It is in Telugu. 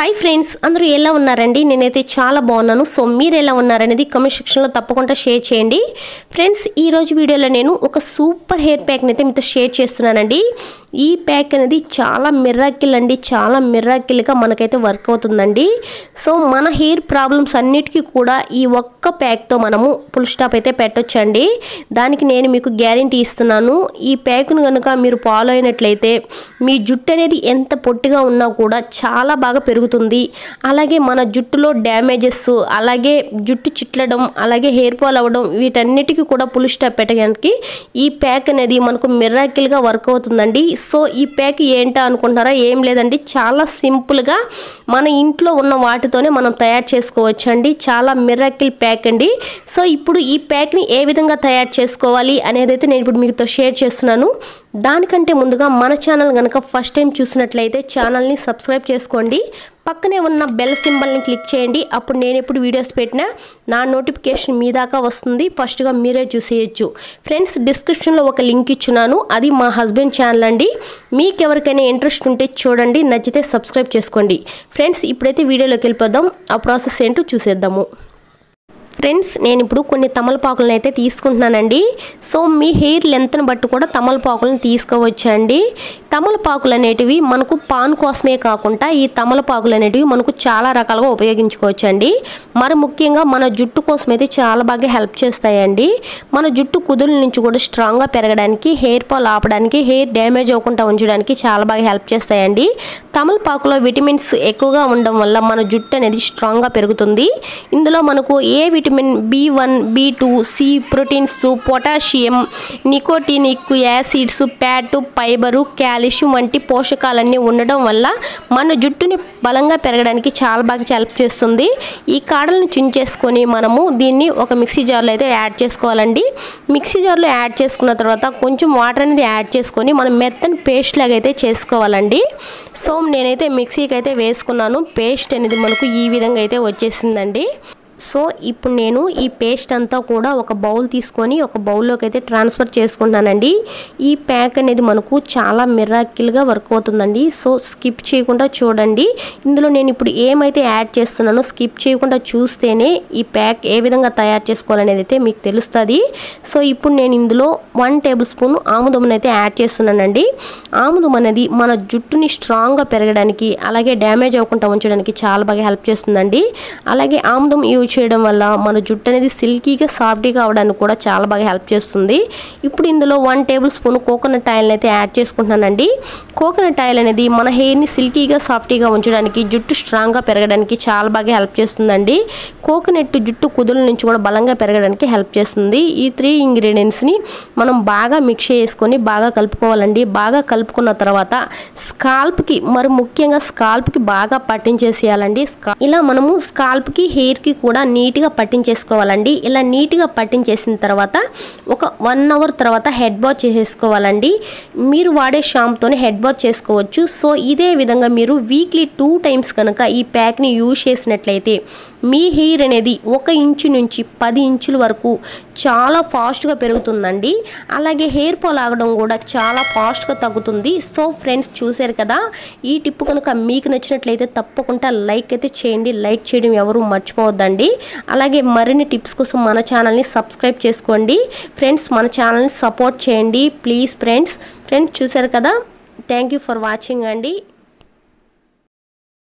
హాయ్ ఫ్రెండ్స్ అందరూ ఎలా ఉన్నారండి నేనైతే చాలా బాగున్నాను సో మీరు ఎలా ఉన్నారనేది కమెంట్ సెక్షన్లో తప్పకుండా షేర్ చేయండి ఫ్రెండ్స్ ఈ రోజు వీడియోలో నేను ఒక సూపర్ హెయిర్ ప్యాక్ని అయితే మీతో షేర్ చేస్తున్నానండి ఈ ప్యాక్ అనేది చాలా మిర్రాకిల్ అండి చాలా మిర్రాకిల్గా మనకైతే వర్క్ అవుతుందండి సో మన హెయిర్ ప్రాబ్లమ్స్ అన్నిటికీ కూడా ఈ ఒక్క ప్యాక్తో మనము ఫుల్ స్టాప్ అయితే పెట్టొచ్చండి దానికి నేను మీకు గ్యారంటీ ఇస్తున్నాను ఈ ప్యాక్ను కనుక మీరు ఫాలో అయినట్లయితే మీ జుట్టు అనేది ఎంత పొట్టిగా ఉన్నా కూడా చాలా బాగా పెరుగుతుంది అలాగే మన జుట్టులో డ్యామేజెస్ అలాగే జుట్టు చిట్లడం అలాగే హెయిర్ ఫాల్ అవ్వడం వీటన్నిటికీ కూడా పులి స్టాప్ పెట్టడానికి ఈ ప్యాక్ అనేది మనకు మిర్రాకిల్గా వర్క్ అవుతుందండి సో ఈ ప్యాక్ ఏంటా అనుకుంటున్నారా ఏం లేదండి చాలా సింపుల్గా మన ఇంట్లో ఉన్న వాటితోనే మనం తయారు చేసుకోవచ్చండి చాలా మిర్రాకిల్ ప్యాక్ అండి సో ఇప్పుడు ఈ ప్యాక్ని ఏ విధంగా తయారు చేసుకోవాలి అనేది అయితే నేను ఇప్పుడు మీతో షేర్ చేస్తున్నాను దానికంటే ముందుగా మన ఛానల్ కనుక ఫస్ట్ టైం చూసినట్లయితే ఛానల్ని సబ్స్క్రైబ్ చేసుకోండి పక్కనే ఉన్న బెల్ సింబల్ని క్లిక్ చేయండి అప్పుడు నేను ఎప్పుడు వీడియోస్ పెట్టినా నా నోటిఫికేషన్ మీ దాకా వస్తుంది ఫస్ట్గా మీరే చూసేయచ్చు ఫ్రెండ్స్ డిస్క్రిప్షన్లో ఒక లింక్ ఇచ్చున్నాను అది మా హస్బెండ్ ఛానల్ అండి మీకు ఎవరికైనా ఇంట్రెస్ట్ ఉంటే చూడండి నచ్చితే సబ్స్క్రైబ్ చేసుకోండి ఫ్రెండ్స్ ఇప్పుడైతే వీడియోలోకి వెళ్ళిపోదాం ఆ ప్రాసెస్ ఏంటో చూసేద్దాము ఫ్రెండ్స్ నేను ఇప్పుడు కొన్ని తమలపాకులను అయితే తీసుకుంటున్నానండి సో మీ హెయిర్ లెంత్ని బట్టి కూడా తమలపాకులను తీసుకోవచ్చండి తమలపాకులు అనేటివి మనకు పాన్ కోసమే కాకుండా ఈ తమలపాకులు అనేటివి మనకు చాలా రకాలుగా ఉపయోగించుకోవచ్చండి మరి ముఖ్యంగా మన జుట్టు కోసం అయితే చాలా బాగా హెల్ప్ చేస్తాయండి మన జుట్టు కుదుల నుంచి కూడా స్ట్రాంగ్గా పెరగడానికి హెయిర్ ఫాల్ ఆపడానికి హెయిర్ డ్యామేజ్ అవ్వకుండా ఉంచడానికి చాలా బాగా హెల్ప్ చేస్తాయండి తమలపాకులో విటమిన్స్ ఎక్కువగా ఉండడం వల్ల మన జుట్టు అనేది స్ట్రాంగ్గా పెరుగుతుంది ఇందులో మనకు A vitamin B one B two C proteins potassium nicotinic acids fat fibre calcium వంటి పోషకాలన్నీ ఉండడం వల్ల మన జుట్టుని బలంగా పెరగడానికి చాలా బాగా హెల్ప్ చేస్తుంది ఈ కాడలను చించేసుకొని మనము దీన్ని ఒక మిక్సీ జార్లో అయితే యాడ్ చేసుకోవాలండి మిక్సీ జార్లో యాడ్ చేసుకున్న తర్వాత కొంచెం వాటర్ అనేది యాడ్ చేసుకొని మనం మెత్తని పేస్ట్ లాగా అయితే చేసుకోవాలండి సో నేనైతే మిక్సీకి అయితే వేసుకున్నాను పేస్ట్ అనేది మనకు ఈ విధంగా అయితే వచ్చేసిందండి సో ఇప్పుడు నేను ఈ పేస్ట్ అంతా కూడా ఒక బౌల్ తీసుకొని ఒక బౌల్లోకి అయితే ట్రాన్స్ఫర్ చేసుకుంటున్నానండి ఈ ప్యాక్ అనేది మనకు చాలా మిరాకిల్గా వర్క్ అవుతుందండి సో స్కిప్ చేయకుండా చూడండి ఇందులో నేను ఇప్పుడు ఏమైతే యాడ్ చేస్తున్నానో స్కిప్ చేయకుండా చూస్తేనే ఈ ప్యాక్ ఏ విధంగా తయారు చేసుకోవాలనేది అయితే మీకు తెలుస్తుంది సో ఇప్పుడు నేను ఇందులో వన్ టేబుల్ స్పూన్ ఆముదం అయితే యాడ్ చేస్తున్నానండి ఆముదం అనేది మన జుట్టుని స్ట్రాంగ్గా పెరగడానికి అలాగే డ్యామేజ్ అవ్వకుండా ఉంచడానికి చాలా బాగా హెల్ప్ చేస్తుందండి అలాగే ఆముదం యూజ్ చేయడం వల్ల మన జుట్టు అనేది సిల్కీగా సాఫ్టీగా అవడానికి కూడా చాలా బాగా హెల్ప్ చేస్తుంది ఇప్పుడు ఇందులో one tablespoon coconut oil అయితే యాడ్ చేసుకుంటున్నానండి కోకోనట్ ఆయిల్ అనేది మన హెయిర్ని సిల్కీగా సాఫ్టీగా ఉంచడానికి జుట్టు స్ట్రాంగ్గా పెరగడానికి చాలా బాగా హెల్ప్ చేస్తుందండి కోకోనట్ జుట్టు కుదుల నుంచి కూడా బలంగా పెరగడానికి హెల్ప్ చేస్తుంది ఈ త్రీ ఇంగ్రీడియంట్స్ని మనం బాగా మిక్స్ చేసుకొని బాగా కలుపుకోవాలండి బాగా కలుపుకున్న తర్వాత స్కాల్ప్కి మరి ముఖ్యంగా స్కాల్ప్కి బాగా పట్టించేసేయాలండి ఇలా మనము స్కాల్ప్కి హెయిర్కి కూడా నీట్గా పట్టించేసుకోవాలండి ఇలా నీట్గా పట్టించేసిన తర్వాత ఒక వన్ అవర్ తర్వాత హెడ్ బాత్ చేసేసుకోవాలండి మీరు వాడే షాంపుతోనే హెడ్ బాత్ చేసుకోవచ్చు సో ఇదే విధంగా మీరు వీక్లీ టూ టైమ్స్ కనుక ఈ ప్యాక్ని యూజ్ చేసినట్లయితే మీ హెయిర్ అనేది ఒక ఇంచు నుంచి పది ఇంచుల వరకు చాలా ఫాస్ట్గా పెరుగుతుందండి అలాగే హెయిర్ ఫాల్ ఆగడం కూడా చాలా ఫాస్ట్గా తగ్గుతుంది సో ఫ్రెండ్స్ చూశారు కదా ఈ టిప్ కనుక మీకు నచ్చినట్లయితే తప్పకుండా లైక్ అయితే చేయండి లైక్ చేయడం ఎవరు మర్చిపోవద్దండి అలాగే మరిన్ని టిప్స్ కోసం మన ఛానల్ని సబ్స్క్రైబ్ చేసుకోండి ఫ్రెండ్స్ మన ఛానల్ని సపోర్ట్ చేయండి ప్లీజ్ ఫ్రెండ్స్ ఫ్రెండ్స్ చూశారు కదా థ్యాంక్ యూ ఫర్ వాచింగ్ అండి